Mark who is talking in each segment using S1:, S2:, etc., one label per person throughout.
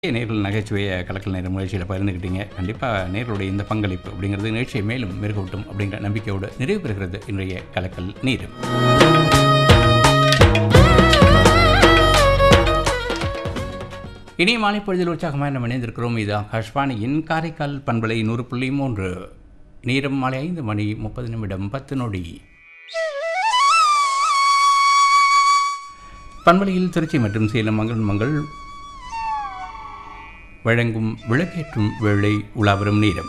S1: நேர்கள் நகைச்சுவையை கலக்கல் நேரம் நிகழ்ச்சியில் பகிர்ந்துக்கிட்டீங்க கண்டிப்பாக நேர்களுடைய இந்த பங்களிப்பு அப்படிங்கிறது நிகழ்ச்சியை மேலும் மெருகூட்டும் அப்படிங்கிற நம்பிக்கையோடு நிறைவு பெறுகிறது இன்றைய கலக்கல் நீரம் இனிய மாலை பொழுதில் உற்சாகமாக நம்ம இணைந்திருக்கிறோம் இது ஆகாஷ்வாணியின் காரைக்கால் பண்பலை நூறு புள்ளி மூன்று நேரம் மாலை ஐந்து மணி முப்பது நிமிடம் பத்து நொடி பண்பலையில் திருச்சி மற்றும் சேலம் மங்கள் மங்கள் வழங்கும் விளக்கேற்றும் வேளை உலாவரும் நேரம்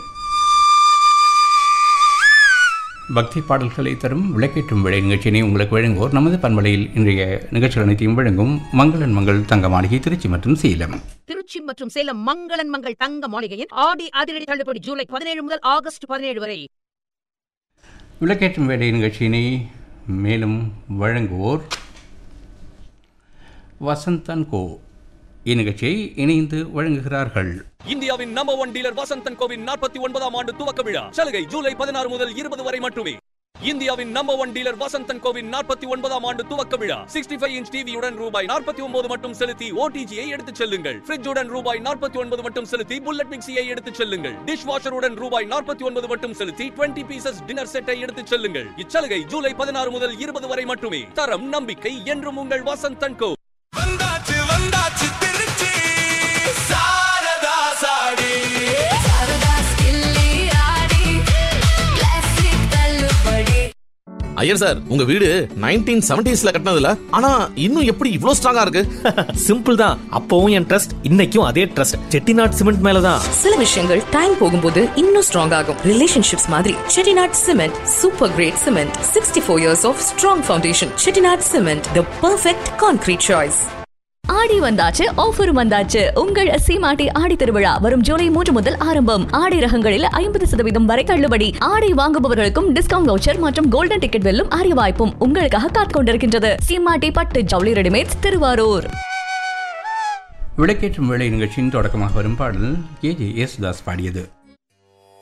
S1: பக்தி பாடல்களை தரும் விளக்கேற்றும் வேளை நிகழ்ச்சியினை உங்களுக்கு வழங்குவோர் நமது பண்பலையில் இன்றைய நிகழ்ச்சிகள் அனைத்தையும் வழங்கும் மங்களன் மங்கள் தங்க மாளிகை திருச்சி மற்றும் சேலம்
S2: திருச்சி மற்றும் சேலம் மங்களன் மங்கள் தங்க மாளிகையின் ஆடி அதிரடி தள்ளுபடி ஜூலை பதினேழு முதல் ஆகஸ்ட் பதினேழு வரை
S1: விளக்கேற்றும் வேலை நிகழ்ச்சியினை மேலும் வழங்குவோர் வசந்தன் கோ இந்நிகழ்ச்சியை இணைந்து வழங்குகிறார்கள்
S3: இந்தியாவின் நம்பர் ஒன் டீலர் வசந்தன் கோவின் நாற்பத்தி ஒன்பதாம் ஆண்டு துவக்க விழா சலுகை ஜூலை பதினாறு முதல் இருபது வரை மட்டுமே இந்தியாவின் நம்பர் ஒன் டீலர் வசந்தன் கோவின் நாற்பத்தி ஒன்பதாம் ஆண்டு துவக்க விழா சிக்ஸ்டி ஃபைவ் இன்ச் டிவியுடன் ரூபாய் நாற்பத்தி ஒன்பது மட்டும் செலுத்தி ஓடிஜியை எடுத்துச் செல்லுங்கள் ஃப்ரிட்ஜுடன் ரூபாய் நாற்பத்தி ஒன்பது மட்டும் செலுத்தி புல்லட் மிக்சியை எடுத்துச் செல்லுங்கள் டிஷ் வாஷருடன் ரூபாய் நாற்பத்தி ஒன்பது மட்டும் செலுத்தி டுவெண்ட்டி பீசஸ் டின்னர் செட்டை எடுத்துச் செல்லுங்கள் இச்சலுகை ஜூலை பதினாறு முதல் இருபது வரை மட்டுமே தரம் நம்பிக்கை என்றும் உங்கள் வசந்தன் கோ
S4: வந்தாச்சு வந்தாச்சு திருச்சி சாரதா சாடி
S5: சாரதா ஸ்கில்லி ஆடி கிளாசிக் தள்ளுபடி
S6: ஐயர் சார் உங்க வீடு நைன்டீன் செவன்டிஸ்ல கட்டினதுல ஆனா இன்னும் எப்படி இவ்ளோ ஸ்ட்ராங்கா இருக்கு
S7: சிம்பிள் தான் அப்பவும் என் ட்ரஸ்ட் இன்னைக்கும் அதே ட்ரஸ்ட் செட்டிநாட் சிமெண்ட் மேலதான்
S8: சில விஷயங்கள் டைம் போகும்போது இன்னும் ஸ்ட்ராங் ஆகும் ரிலேஷன்ஷிப்ஸ் மாதிரி Chettinad cement super grade cement sixty four years of strong foundation Chettinad cement the perfect concrete choice
S9: Aadi வந்தாச்சு ஆஃபர் வந்தாச்சு உங்கள் சீமாட்டி ஆடி திருவிழா வரும் ஜூலை மூன்று முதல் ஆரம்பம் ஆடை ரகங்களில் ஐம்பது சதவீதம் வரை தள்ளுபடி ஆடை வாங்குபவர்களுக்கும் டிஸ்கவுண்ட் வவுச்சர் மற்றும் கோல்டன் டிக்கெட் வெல்லும் அரிய வாய்ப்பும் உங்களுக்காக காத்துக் கொண்டிருக்கின்றது சீமாட்டி பட்டு ஜவுளி ரெடிமேட்ஸ் திருவாரூர்
S1: விளக்கேற்றும் வேலை நிகழ்ச்சியின் தொடக்கமாக வரும் பாடல் கே ஜே யேசுதாஸ் பாடியது